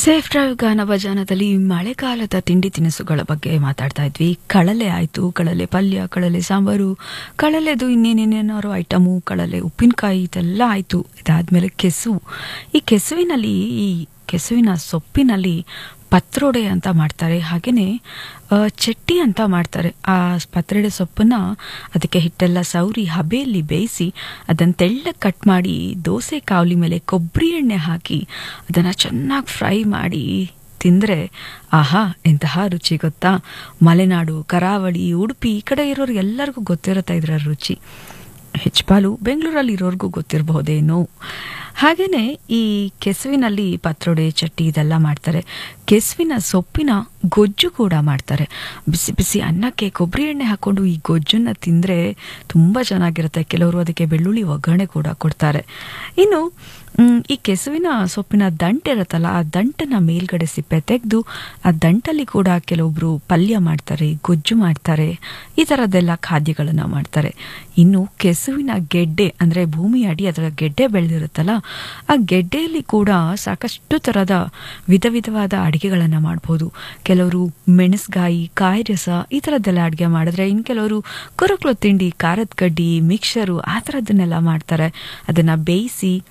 safe drive ಗಾನ ಭಜಾನದಲ್ಲಿ ಮಳೆಗಾಲದ ತಿಂಡಿ ತಿನಿಸುಗಳ ಬಗ್ಗೆ ಮಾತಾಡ್ತಾ ಇದ್ವಿ ಕಳಲೆ ಆಯಿತು ಕಳಲೆ ಪಲ್ಯ ಕಳಲೆ ಸಾಂಬಾರು ಕಳಲೆದು ಇನ್ನೇನೇನೇನಾರು ಐಟಮು ಕಳಲೆ ಉಪ್ಪಿನಕಾಯಿ ಇದೆಲ್ಲ ಆಯಿತು ಇದಾದ್ಮೇಲೆ ಕೆಸುವು ಈ ಕೆಸುವಿನಲ್ಲಿ ಈ ಕೆಸುವಿನ ಸೊಪ್ಪಿನಲ್ಲಿ ಪತ್ರೊಡೆ ಅಂತ ಮಾಡ್ತಾರೆ ಹಾಗೆಯೇ ಚಟ್ಟಿ ಅಂತ ಮಾಡ್ತಾರೆ ಆ ಪತ್ರೊಡೆ ಸೊಪ್ಪನ್ನ ಅದಕ್ಕೆ ಹಿಟ್ಟೆಲ್ಲ ಸೌರಿ ಹಬೆಯಲ್ಲಿ ಬೇಯಿಸಿ ಅದನ್ನು ತೆಳ್ಳಗೆ ಕಟ್ ಮಾಡಿ ದೋಸೆ ಕಾವಲಿ ಮೇಲೆ ಕೊಬ್ಬರಿ ಎಣ್ಣೆ ಹಾಕಿ ಅದನ್ನು ಚೆನ್ನಾಗಿ ಫ್ರೈ ಮಾಡಿ ತಿಂದರೆ ಆಹಾ ಎಂತಹ ರುಚಿ ಗೊತ್ತಾ ಮಲೆನಾಡು ಕರಾವಳಿ ಉಡುಪಿ ಈ ಕಡೆ ಇರೋರು ಎಲ್ಲರಿಗೂ ಗೊತ್ತಿರುತ್ತೆ ಇದರ ರುಚಿ ಹೆಚ್ಚಪಾಲು ಬೆಂಗಳೂರಲ್ಲಿ ಇರೋರ್ಗೂ ಗೊತ್ತಿರಬಹುದೇನೋ ಹಾಗೇನೆ ಈ ಕೆಸುವಿನಲ್ಲಿ ಪತ್ರೊಡೆ ಚಟ್ಟಿ ಇದೆಲ್ಲ ಮಾಡ್ತಾರೆ ಕೆಸುವಿನ ಸೊಪ್ಪಿನ ಗೊಜ್ಜು ಕೂಡ ಮಾಡ್ತಾರೆ ಬಿಸಿ ಬಿಸಿ ಅನ್ನಕ್ಕೆ ಕೊಬ್ಬರಿ ಎಣ್ಣೆ ಹಾಕೊಂಡು ಈ ಗೊಜ್ಜನ್ನ ತಿಂದರೆ ತುಂಬ ಚೆನ್ನಾಗಿರುತ್ತೆ ಕೆಲವರು ಅದಕ್ಕೆ ಬೆಳ್ಳುಳ್ಳಿ ಒಗ್ಗರಣೆ ಕೂಡ ಕೊಡ್ತಾರೆ ಇನ್ನು ಮ್, ಈ ಕೆಸುವಿನ ಸೊಪ್ಪಿನ ದಂಟು ಇರುತ್ತಲ್ಲ ಆ ದಂಟನ್ನ ಮೇಲ್ಗಡೆ ಸಿಪ್ಪೆ ತೆಗೆದು ಆ ದಂಟಲ್ಲಿ ಕೂಡ ಕೆಲವೊಬ್ರು ಪಲ್ಯ ಮಾಡ್ತಾರೆ ಗೊಜ್ಜು ಮಾಡ್ತಾರೆ ಈ ಥರದ್ದೆಲ್ಲ ಖಾದ್ಯಗಳನ್ನು ಮಾಡ್ತಾರೆ ಇನ್ನು ಕೆಸುವಿನ ಗೆಡ್ಡೆ ಅಂದರೆ ಭೂಮಿ ಅಡಿ ಅದರ ಗೆಡ್ಡೆ ಬೆಳೆದಿರುತ್ತಲ್ಲ ಆ ಗೆಡ್ಡೆಯಲ್ಲಿ ಕೂಡ ಸಾಕಷ್ಟು ಥರದ ವಿಧ ವಿಧವಾದ ಅಡುಗೆಗಳನ್ನು ಮಾಡ್ಬೋದು ಕೆಲವರು ಮೆಣಸ್ಗಾಯಿ ಕಾಯಿ ರಸ ಈ ಥರದ್ದೆಲ್ಲ ಅಡುಗೆ ಮಾಡಿದ್ರೆ ಇನ್ನು ಕೆಲವರು ಕೊರಕ್ಲು ತಿಂಡಿ ಖಾರದ ಕಡ್ಡಿ ಮಿಕ್ಸರು ಆ ಥರದ್ದನ್ನೆಲ್ಲ ಮಾಡ್ತಾರೆ ಅದನ್ನು ಬೇಯಿಸಿ